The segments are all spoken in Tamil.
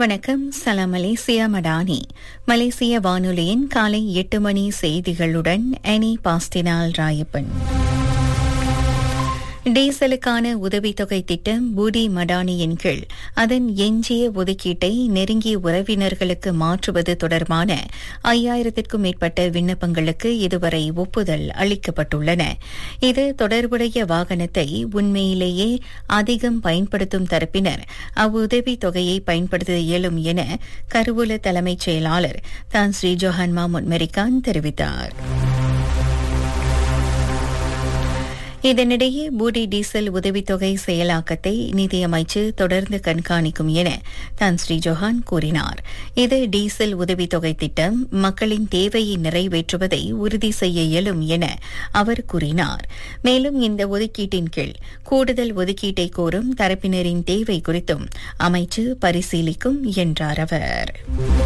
வணக்கம் சலாம் மலேசியா மடானி மலேசிய வானொலியின் காலை எட்டு மணி செய்திகளுடன் அனி பாஸ்டினால் ராயப்பன் டீசலுக்கான உதவித்தொகை திட்டம் பூடி மடானியின் கீழ் அதன் எஞ்சிய ஒதுக்கீட்டை நெருங்கிய உறவினர்களுக்கு மாற்றுவது தொடர்பான ஐயாயிரத்திற்கும் மேற்பட்ட விண்ணப்பங்களுக்கு இதுவரை ஒப்புதல் அளிக்கப்பட்டுள்ளன இது தொடர்புடைய வாகனத்தை உண்மையிலேயே அதிகம் பயன்படுத்தும் தரப்பினர் அவ்வுதவித் தொகையை பயன்படுத்த இயலும் என கருவூல தலைமைச் செயலாளர் தான் ஸ்ரீ ஜோஹன் மாமுன் மெரிகான் தெரிவித்தார் இதனிடையே பூடி டீசல் உதவித்தொகை செயலாக்கத்தை நிதியமைச்சு தொடர்ந்து கண்காணிக்கும் என தான் ஸ்ரீ ஜோஹான் கூறினார் இது டீசல் உதவித்தொகை திட்டம் மக்களின் தேவையை நிறைவேற்றுவதை உறுதி செய்ய இயலும் என அவர் கூறினார் மேலும் இந்த ஒதுக்கீட்டின் கீழ் கூடுதல் ஒதுக்கீட்டை கோரும் தரப்பினரின் தேவை குறித்தும் அமைச்சு பரிசீலிக்கும் என்றார் அவர்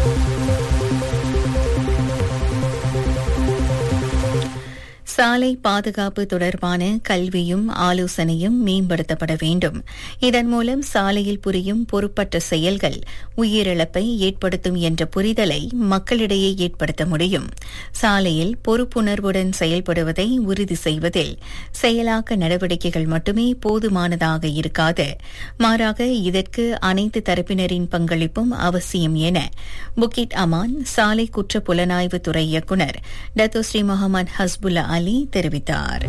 சாலை பாதுகாப்பு தொடர்பான கல்வியும் ஆலோசனையும் மேம்படுத்தப்பட வேண்டும் இதன் மூலம் சாலையில் புரியும் பொறுப்பற்ற செயல்கள் உயிரிழப்பை ஏற்படுத்தும் என்ற புரிதலை மக்களிடையே ஏற்படுத்த முடியும் சாலையில் பொறுப்புணர்வுடன் செயல்படுவதை உறுதி செய்வதில் செயலாக்க நடவடிக்கைகள் மட்டுமே போதுமானதாக இருக்காது மாறாக இதற்கு அனைத்து தரப்பினரின் பங்களிப்பும் அவசியம் என புக்கிட் அமான் சாலை குற்ற புலனாய்வு துறை இயக்குநர் டத்தோஸ்ரீ முகமது ஹஸ்புல்லா அலி தெரிவித்தார்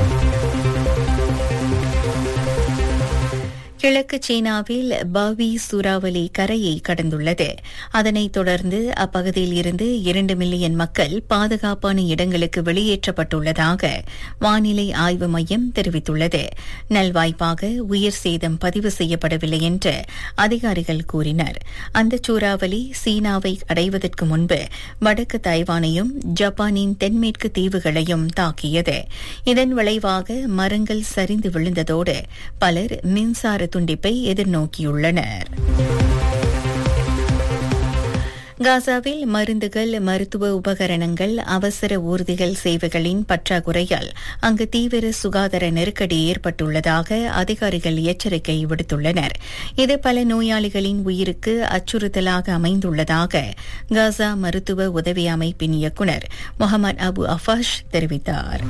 கிழக்கு சீனாவில் பாவி சூறாவளி கரையை கடந்துள்ளது அதனைத் தொடர்ந்து அப்பகுதியில் இருந்து இரண்டு மில்லியன் மக்கள் பாதுகாப்பான இடங்களுக்கு வெளியேற்றப்பட்டுள்ளதாக வானிலை ஆய்வு மையம் தெரிவித்துள்ளது நல்வாய்ப்பாக உயிர் சேதம் பதிவு செய்யப்படவில்லை என்று அதிகாரிகள் கூறினர் அந்த சூறாவளி சீனாவை அடைவதற்கு முன்பு வடக்கு தைவானையும் ஜப்பானின் தென்மேற்கு தீவுகளையும் தாக்கியது இதன் விளைவாக மரங்கள் சரிந்து விழுந்ததோடு பலர் மின்சார துண்டிப்பை எதிர்நோக்கியுள்ளனர் காசாவில் மருந்துகள் மருத்துவ உபகரணங்கள் அவசர ஊர்திகள் சேவைகளின் பற்றாக்குறையால் அங்கு தீவிர சுகாதார நெருக்கடி ஏற்பட்டுள்ளதாக அதிகாரிகள் எச்சரிக்கை விடுத்துள்ளனர் இது பல நோயாளிகளின் உயிருக்கு அச்சுறுத்தலாக அமைந்துள்ளதாக காசா மருத்துவ உதவி அமைப்பின் இயக்குநர் முகமது அபு அஃபாஷ் தெரிவித்தார்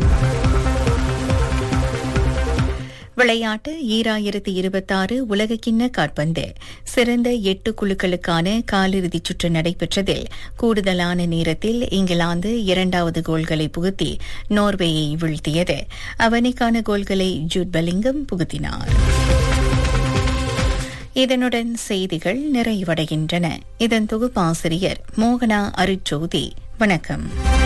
விளையாட்டு ஈராயிரத்தி இருபத்தாறு உலகக்கிண்ண காற்பந்து சிறந்த எட்டு குழுக்களுக்கான காலிறுதிச் சுற்று நடைபெற்றதில் கூடுதலான நேரத்தில் இங்கிலாந்து இரண்டாவது கோல்களை புகுத்தி நோர்வேயை வீழ்த்தியது அவனைக்கான கோல்களை ஜூட் பெலிங்கம் புகுத்தினார் இதனுடன் செய்திகள் நிறைவடைகின்றன இதன் தொகுப்பாசிரியர் மோகனா அருட்சோதி வணக்கம்